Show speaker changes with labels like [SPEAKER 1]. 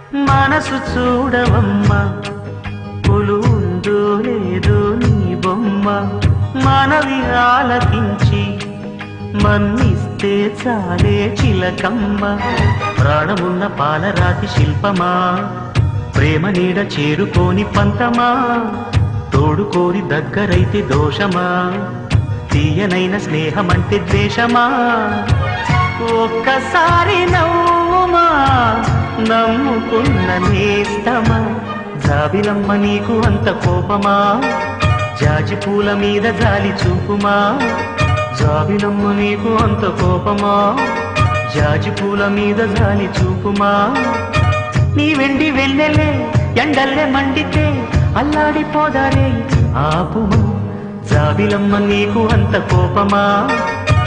[SPEAKER 1] మనసు చూడవమ్మా పులు ఉందో లేదో నీ బొమ్మ మనవి ఆలకించి మన్నిస్తే చాలే చిలకమ్మ ప్రాణమున్న పాలరాతి శిల్పమా ప్రేమ నీడ చేరుకోని పంతమా తోడుకోరి దగ్గరైతే దోషమా తీయనైన స్నేహమంటే ద్వేషమా ఒక్కసారి నవ్వుమా నమ్ముకున్న నేస్తమా జాబిలమ్మ నీకు అంత కోపమా జాజి పూల మీద జాలి చూపుమా జాబిలమ్మ నీకు అంత కోపమా జాజి పూల మీద జాలి చూపుమా నీ వెండి వెళ్ళలే ఎండల్లే మండితే అల్లాడిపోదారే ఆపుమా జాబిలమ్మ నీకు అంత కోపమా